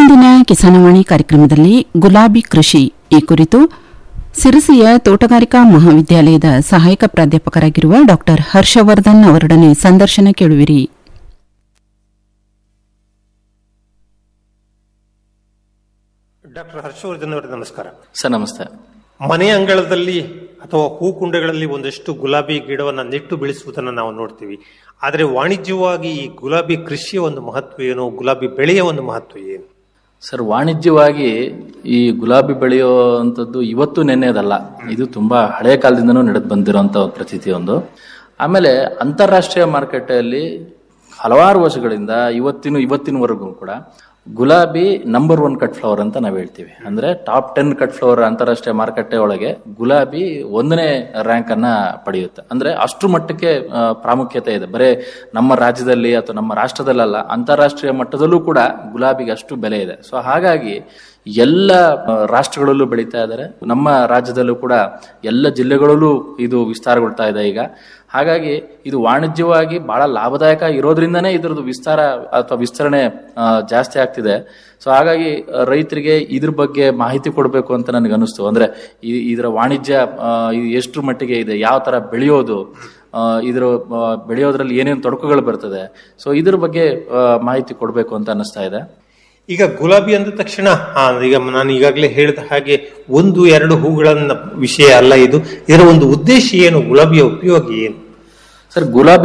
ಇಂದಿನ ಕಿಸಾನವಾಣಿ ಕಾರ್ಯಕ್ರಮದಲ್ಲಿ ಗುಲಾಬಿ ಕೃಷಿ ಈ ಕುರಿತು ಸಿರಸಿಯ ತೋಟಗಾರಿಕಾ ಮಹಾವಿದ್ಯಾಲಯದ ಸಹಾಯಕ ಪ್ರಾಧ್ಯಾಪಕರಾಗಿರುವ ಡಾ ಹರ್ಷವರ್ಧನ್ ಅವರೊಡನೆ ಸಂದರ್ಶನ ಕೇಳುವಿರಿ ಡಾಕ್ಟರ್ ಹರ್ಷವರ್ಧನ್ ಅವರೇ ನಮಸ್ಕಾರ ಸರ್ ನಮಸ್ತೆ ಮನೆ ಅಂಗಳದಲ್ಲಿ ಅಥವಾ ಹೂ ಕುಂಡಗಳಲ್ಲಿ ಒಂದಷ್ಟು ಗುಲಾಬಿ ಗಿಡವನ್ನ ನೆಟ್ಟು ಬೆಳೆಸುವುದನ್ನು ನಾವು ನೋಡ್ತೀವಿ ಆದರೆ ವಾಣಿಜ್ಯವಾಗಿ ಈ ಗುಲಾಬಿ ಕೃಷಿಯ ಒಂದು ಮಹತ್ವ ಏನು ಗುಲಾಬಿ ಬೆಳೆಯ ಒಂದು ಮಹತ್ವ ಏನು ಸರ್ ವಾಣಿಜ್ಯವಾಗಿ ಈ ಗುಲಾಬಿ ಬೆಳೆಯುವಂಥದ್ದು ಇವತ್ತು ನೆನ್ನೆದಲ್ಲ ಇದು ತುಂಬಾ ಹಳೆಯ ಕಾಲದಿಂದನೂ ನಡೆದು ಬಂದಿರುವಂತ ಒಂದು ಪ್ರತೀತಿ ಒಂದು ಆಮೇಲೆ ಅಂತಾರಾಷ್ಟ್ರೀಯ ಮಾರುಕಟ್ಟೆಯಲ್ಲಿ ಹಲವಾರು ವರ್ಷಗಳಿಂದ ಇವತ್ತಿನ ಇವತ್ತಿನವರೆಗೂ ಕೂಡ ಗುಲಾಬಿ ನಂಬರ್ ಒನ್ ಕಟ್ ಫ್ಲವರ್ ಅಂತ ನಾವು ಹೇಳ್ತೀವಿ ಅಂದ್ರೆ ಟಾಪ್ ಟೆನ್ ಕಟ್ ಫ್ಲವರ್ ಅಂತಾರಾಷ್ಟ್ರೀಯ ಮಾರುಕಟ್ಟೆ ಒಳಗೆ ಗುಲಾಬಿ ಒಂದನೇ ರ್ಯಾಂಕ್ ಅನ್ನ ಪಡೆಯುತ್ತೆ ಅಂದ್ರೆ ಅಷ್ಟು ಮಟ್ಟಕ್ಕೆ ಆ, ಪ್ರಾಮುಖ್ಯತೆ ಇದೆ ಬರೇ ನಮ್ಮ ರಾಜ್ಯದಲ್ಲಿ ಅಥವಾ ನಮ್ಮ ರಾಷ್ಟ್ರದಲ್ಲಲ್ಲ ಅಂತಾರಾಷ್ಟ್ರೀಯ ಮಟ್ಟದಲ್ಲೂ ಕೂಡ ಗುಲಾಬಿಗೆ ಅಷ್ಟು ಬೆಲೆ ಇದೆ ಸೊ ಹಾಗಾಗಿ ಎಲ್ಲ ಆ, ರಾಷ್ಟ್ರಗಳಲ್ಲೂ ಬೆಳೀತಾ ಇದ್ದಾರೆ ನಮ್ಮ ರಾಜ್ಯದಲ್ಲೂ ಕೂಡ ಎಲ್ಲ ಜಿಲ್ಲೆಗಳಲ್ಲೂ ಇದು ವಿಸ್ತಾರಗೊಳ್ತಾ ಇದೆ ಈಗ ಹಾಗಾಗಿ ಇದು ವಾಣಿಜ್ಯವಾಗಿ ಬಹಳ ಲಾಭದಾಯಕ ಇರೋದ್ರಿಂದನೇ ಇದರದ್ದು ವಿಸ್ತಾರ ಅಥವಾ ವಿಸ್ತರಣೆ ಆ, ಜಾಸ್ತಿ ಆಗ್ತಿದೆ ಸೊ ಹಾಗಾಗಿ ಆ, ರೈತರಿಗೆ ಇದ್ರ ಬಗ್ಗೆ ಮಾಹಿತಿ ಕೊಡಬೇಕು ಅಂತ ನನಗೆ ಅನಿಸ್ತು ಅಂದ್ರೆ ಈ- ಇದರ ವಾಣಿಜ್ಯ ಆ, ಇದು ಎಷ್ಟು ಮಟ್ಟಿಗೆ ಇದೆ ಯಾವ ತರ ಬೆಳೆಯೋದು ಆ, ಇದ್ರ ಆ, ಬೆಳೆಯೋದ್ರಲ್ಲಿ ಏನೇನು ತೊಡಕುಗಳು ಬರ್ತದೆ ಸೊ ಇದ್ರ ಬಗ್ಗೆ ಆ, ಮಾಹಿತಿ ಕೊಡಬೇಕು ಅಂತ ಅನಿಸ್ತಾ ಇದೆ ಈಗ ಗುಲಾಬಿ ಅಂದ ತಕ್ಷಣ ಆ, ಈಗ ನಾನು ಈಗಾಗಲೇ ಹೇಳಿದ ಹಾಗೆ ಒಂದು ಎರಡು ಹೂಗಳನ್ನ ವಿಷಯ ಅಲ್ಲ ಇದು ಇದರ ಒಂದು ಉದ್ದೇಶ ಏನು ಗುಲಾಬಿಯ ಉಪಯೋಗ ಏನು ಸರ್ ಗುಲಾಬಿ